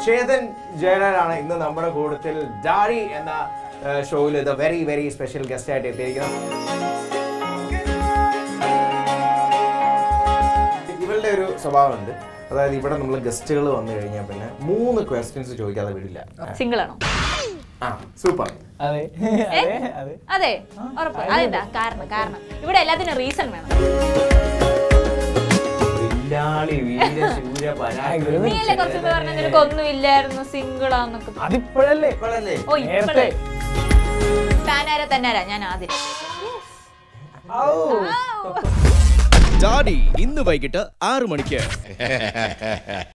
ചേതൻ ജയരാണ് ഇന്ന് നമ്മുടെ കൂട്ടത്തിൽ ഡാഡി എന്ന ഷോയിൽ ഇത് വെരി വെരി സ്പെഷ്യൽ ഗസ്റ്റ് ആയിട്ട് എത്തിയിരിക്കുന്നത് ഇവളുടെ ഒരു സ്വഭാവമുണ്ട് അതായത് ഇവിടെ നമ്മൾ ഗസ്റ്റുകൾ വന്നു കഴിഞ്ഞാൽ പിന്നെ മൂന്ന് ക്വസ്റ്റ്യൻസ് ചോദിക്കാതെ വിടില്ല സിംഗിൾ ആണോ ആ സൂപ്പർ അതെ ഏ? അതെ അതെ അതെ ഉറപ്പ് അതെന്താ കാരണം കാരണം ഇവിടെ എല്ലാത്തിനും റീസൺ വേണം വില്ലാളി വീരശൂര പരാക്രമി നീ അല്ലേ കുറച്ച് മുമ്പ് പറഞ്ഞ നിനക്ക് ഒന്നും ഇല്ലായിരുന്നു സിംഗിൾ ആന്നൊക്കെ അതിപ്പോഴല്ലേ ഇപ്പോഴല്ലേ ഓ നേരത്തെ ഇപ്പോഴേ താനാരാ തന്നാരാ ഞാൻ ആദ്യം ഡാഡി ഇന്ന് വൈകിട്ട് ആറു മണിക്ക്